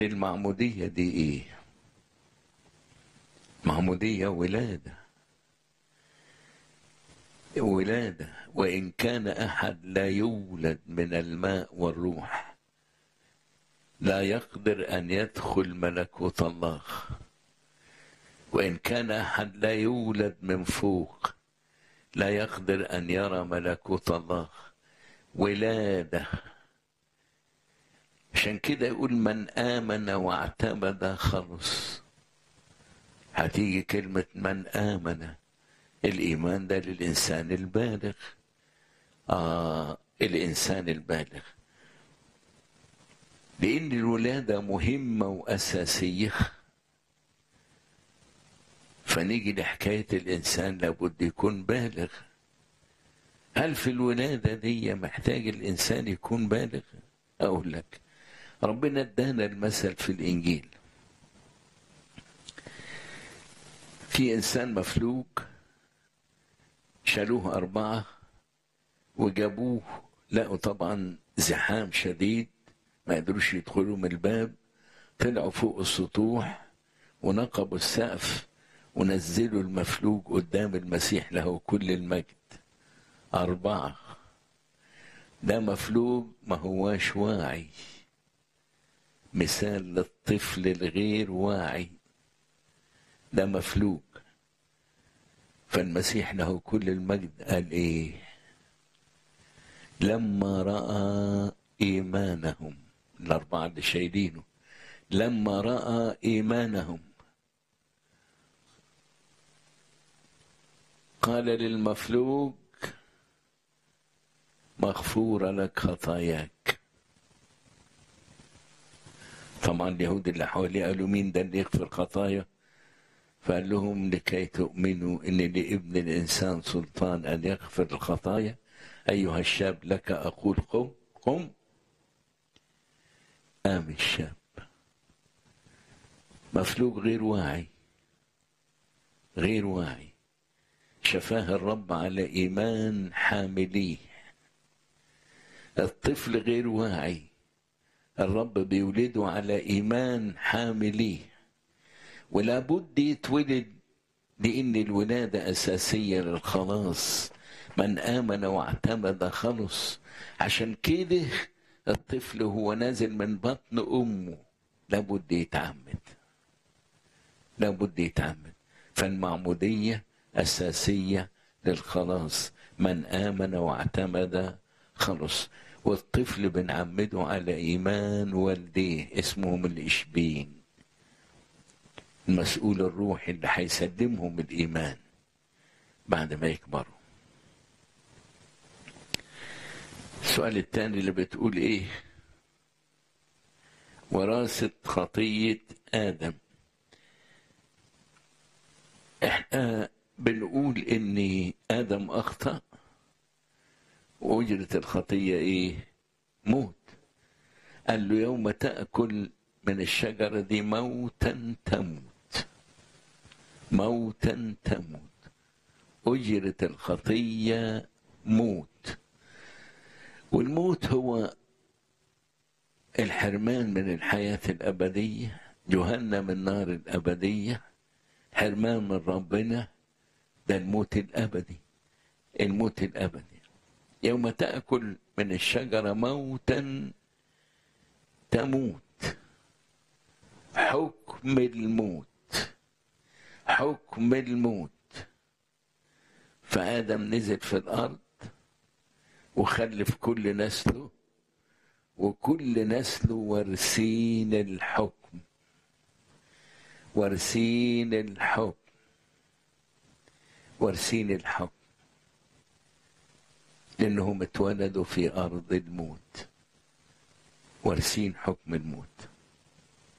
المعمودية دي ايه معمودية ولادة ولادة وإن كان أحد لا يولد من الماء والروح لا يقدر أن يدخل ملكوت الله وإن كان أحد لا يولد من فوق لا يقدر أن يرى ملكوت الله ولادة عشان كده يقول من آمن واعتمد خلص هتيجي كلمة من آمن الإيمان ده للإنسان البالغ آه الإنسان البالغ لأن الولادة مهمة وأساسية فنيجي لحكاية الإنسان لابد يكون بالغ هل في الولادة دي محتاج الإنسان يكون بالغ أقول لك ربنا ادانا المثل في الإنجيل في إنسان مفلوج شالوه أربعة وجابوه لقوا طبعا زحام شديد ما قدروش يدخلوا من الباب طلعوا فوق السطوح ونقبوا السقف ونزلوا المفلوج قدام المسيح له كل المجد أربعة ده مفلوج ما هواش واعي مثال للطفل الغير واعي ده مفلوج فالمسيح له كل المجد قال ايه لما راى ايمانهم الاربعه اللي شايلينه لما راى ايمانهم قال للمفلوج مغفورة لك خطاياك طبعا اليهود اللي حواليه قالوا مين ده اللي يغفر خطايا فقال لهم لكي تؤمنوا ان لابن الانسان سلطان ان يغفر الخطايا ايها الشاب لك اقول قم قم قام الشاب مفلوج غير واعي غير واعي شفاه الرب على ايمان حامليه الطفل غير واعي الرب بيولده على ايمان حامليه ولا بد يتولد لان الولاده اساسيه للخلاص من امن واعتمد خلص عشان كده الطفل هو نازل من بطن امه لابد يتعمد لابد يتعمد فالمعموديه اساسيه للخلاص من امن واعتمد خلص والطفل بنعمده على ايمان والديه اسمهم الاشبين المسؤول الروحي اللي هيسلمهم الايمان بعد ما يكبروا السؤال الثاني اللي بتقول ايه وراثة خطية آدم احنا بنقول ان آدم أخطأ وأجرة الخطية ايه موت قال له يوم تأكل من الشجرة دي موتا تموت موتا تموت أجرة الخطية موت والموت هو الحرمان من الحياة الأبدية جهنم النار الأبدية حرمان من ربنا ده الموت الأبدي الموت الأبدي يوم تأكل من الشجرة موتا تموت حكم الموت حكم الموت فآدم نزل في الأرض وخلف كل نسله وكل نسله وارثين الحكم وارثين الحكم وارثين الحكم لأنهم اتولدوا في أرض الموت وارثين حكم الموت